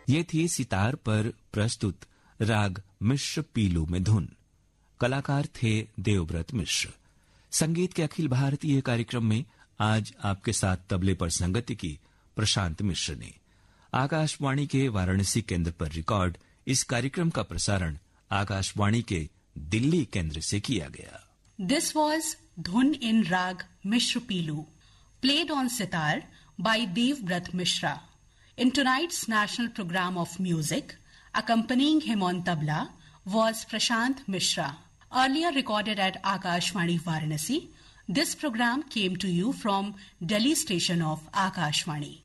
ये थी सितार पर प्रस्तुत राग मिश्र पीलू में धुन कलाकार थे देवव्रत मिश्र संगीत के अखिल भारतीय कार्यक्रम में आज आपके साथ तबले पर संगति की प्रशांत मिश्र ने आकाशवाणी के वाराणसी केंद्र पर रिकॉर्ड इस कार्यक्रम का प्रसारण आकाशवाणी के दिल्ली केंद्र से किया गया This was Dhun in Rag Mishra Pilu, played on sitar by Dev Brat Mishra. In tonight's national program of music, accompanying him on tabla was Prashant Mishra. Earlier recorded at Akashvani Varanasi, this program came to you from Delhi station of Akashvani.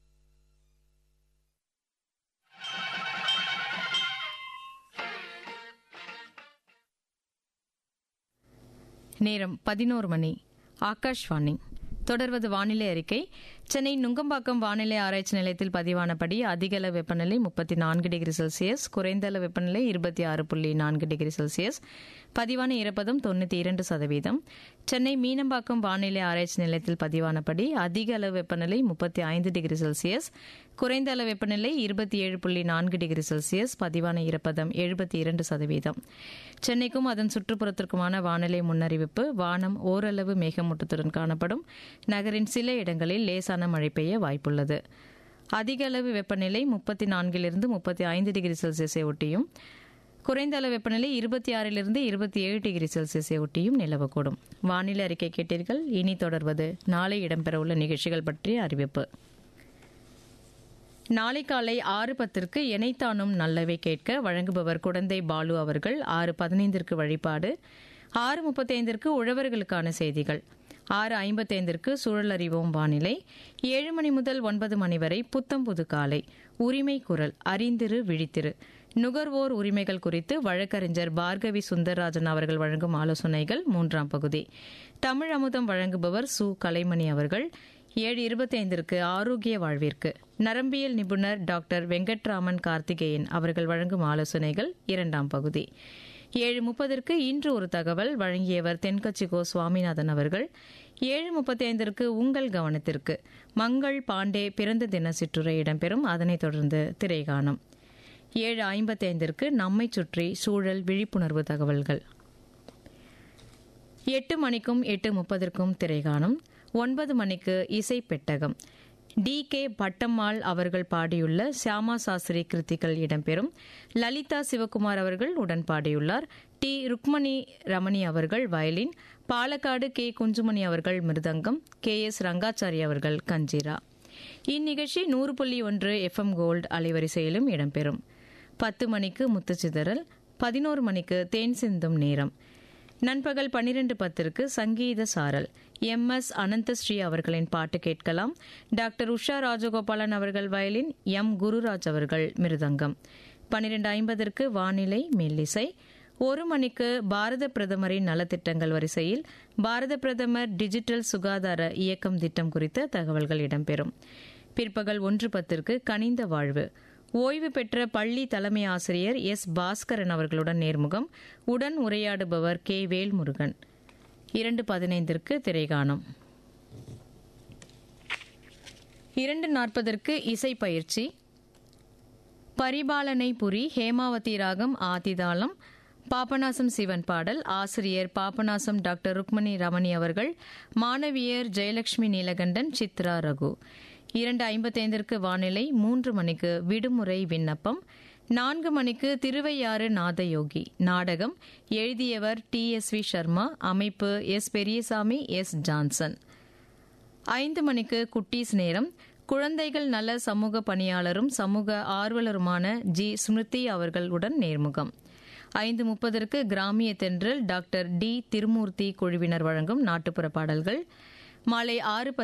நேரம் பதினோரு மணி ஆகாஷ்வாணி தொடர்வது வானிலை அறிக்கை சென்னை நுங்கம்பாக்கம் வானிலை ஆராய்ச்சி நிலையத்தில் பதிவானபடி அதிகள வெப்பநிலை முப்பத்தி நான்கு டிகிரி செல்சியஸ் குறைந்த அளவு வெப்பநிலை இருபத்தி ஆறு புள்ளி நான்கு டிகிரி செல்சியஸ் பதிவான ஈரப்பதம் தொண்ணூற்றி இரண்டு சதவீதம் சென்னை மீனம்பாக்கம் வானிலை ஆராய்ச்சி நிலையத்தில் பதிவானபடி அதிக அளவு வெப்பநிலை முப்பத்தி ஐந்து டிகிரி செல்சியஸ் குறைந்த அளவு வெப்பநிலை இருபத்தி ஏழு புள்ளி நான்கு டிகிரி செல்சியஸ் பதிவான ஈரப்பதம் எழுபத்தி இரண்டு சதவீதம் சென்னைக்கும் அதன் சுற்றுப்புறத்திற்குமான வானிலை முன்னறிவிப்பு வானம் ஓரளவு மேகமூட்டத்துடன் காணப்படும் நகரின் சில இடங்களில் லேசான மழை பெய்ய வாய்ப்புள்ளது அதிக அளவு வெப்பநிலை முப்பத்தி நான்கிலிருந்து முப்பத்தி ஐந்து டிகிரி செல்சியஸை ஒட்டியும் குறைந்த அளவு வெப்பநிலை இருபத்தி ஆறிலிருந்து இருபத்தி ஏழு டிகிரி செல்சியஸை ஒட்டியும் நிலவக்கூடும் வானிலை அறிக்கை கேட்டீர்கள் இனி தொடர்வது நாளை இடம்பெறவுள்ள நிகழ்ச்சிகள் பற்றிய அறிவிப்பு நாளை காலை ஆறு பத்திற்கு எனைத்தானும் நல்லவை கேட்க வழங்குபவர் குடந்தை பாலு அவர்கள் ஆறு பதினைந்திற்கு வழிபாடு ஆறு முப்பத்தைந்திற்கு உழவர்களுக்கான செய்திகள் ஆறு ஐம்பத்தைந்திற்கு சூழல் அறிவோம் வானிலை ஏழு மணி முதல் ஒன்பது மணி வரை புத்தம் புது காலை உரிமை குரல் அறிந்திரு விழித்திரு நுகர்வோர் உரிமைகள் குறித்து வழக்கறிஞர் பார்கவி சுந்தரராஜன் அவர்கள் வழங்கும் ஆலோசனைகள் மூன்றாம் பகுதி தமிழ் அமுதம் வழங்குபவர் சு கலைமணி அவர்கள் ஏழு இருபத்தைந்திற்கு ஆரோக்கிய வாழ்விற்கு நரம்பியல் நிபுணர் டாக்டர் வெங்கட்ராமன் கார்த்திகேயன் அவர்கள் வழங்கும் ஆலோசனைகள் இரண்டாம் பகுதி ஏழு முப்பதற்கு இன்று ஒரு தகவல் வழங்கியவர் தென்கட்சி கோ சுவாமிநாதன் அவர்கள் ஏழு முப்பத்தி ஐந்திற்கு உங்கள் கவனத்திற்கு மங்கள் பாண்டே பிறந்த தின சிற்றுரை இடம்பெறும் அதனைத் தொடர்ந்து திரைகானம் ஏழு ஐம்பத்தைந்திற்கு நம்மை சுற்றி சூழல் விழிப்புணர்வு தகவல்கள் எட்டு மணிக்கும் எட்டு முப்பதற்கும் திரைகாணும் ஒன்பது மணிக்கு இசை பெட்டகம் டி கே பட்டம்மாள் அவர்கள் பாடியுள்ள சியாமா சாஸ்திரி கிருத்திகள் இடம்பெறும் லலிதா சிவகுமார் அவர்கள் உடன் பாடியுள்ளார் டி ருக்மணி ரமணி அவர்கள் வயலின் பாலக்காடு கே குஞ்சுமணி அவர்கள் மிருதங்கம் கே எஸ் ரங்காச்சாரி அவர்கள் கஞ்சிரா இந்நிகழ்ச்சி நூறு புள்ளி ஒன்று எஃப்எம் கோல்டு அலைவரிசையிலும் இடம்பெறும் பத்து மணிக்கு முத்துச்சிதறல் பதினோரு மணிக்கு தேன் சிந்தும் நேரம் நண்பகல் பன்னிரண்டு பத்திற்கு சங்கீத சாரல் எம் எஸ் அனந்தஸ்ரீ அவர்களின் பாட்டு கேட்கலாம் டாக்டர் உஷா ராஜகோபாலன் அவர்கள் வயலின் எம் குருராஜ் அவர்கள் மிருதங்கம் பன்னிரண்டு ஐம்பதற்கு வானிலை மெல்லிசை ஒரு மணிக்கு பாரத பிரதமரின் நலத்திட்டங்கள் வரிசையில் பாரத பிரதமர் டிஜிட்டல் சுகாதார இயக்கம் திட்டம் குறித்த தகவல்கள் இடம்பெறும் பிற்பகல் ஒன்று பத்திற்கு கனிந்த வாழ்வு ஓய்வு பெற்ற பள்ளி தலைமை ஆசிரியர் எஸ் பாஸ்கரன் அவர்களுடன் நேர்முகம் உடன் உரையாடுபவர் கே வேல்முருகன் இரண்டு பதினைந்திற்கு திரைகாணும் இரண்டு நாற்பதற்கு இசை பயிற்சி பரிபாலனை புரி ஹேமாவதி ராகம் ஆதிதாளம் பாபநாசம் சிவன் பாடல் ஆசிரியர் பாபநாசம் டாக்டர் ருக்மணி ரமணி அவர்கள் மாணவியர் ஜெயலட்சுமி நீலகண்டன் சித்ரா ரகு இரண்டு ஐம்பத்தைந்திற்கு வானிலை மூன்று மணிக்கு விடுமுறை விண்ணப்பம் நான்கு மணிக்கு திருவையாறு நாதயோகி நாடகம் எழுதியவர் டி எஸ் வி சர்மா அமைப்பு எஸ் பெரியசாமி எஸ் ஜான்சன் ஐந்து மணிக்கு குட்டீஸ் நேரம் குழந்தைகள் நல சமூக பணியாளரும் சமூக ஆர்வலருமான ஜி ஸ்மிருதி அவர்களுடன் நேர்முகம் ஐந்து முப்பதற்கு கிராமிய தென்றல் டாக்டர் டி திருமூர்த்தி குழுவினர் வழங்கும் நாட்டுப்புற பாடல்கள் மாலை ஆறு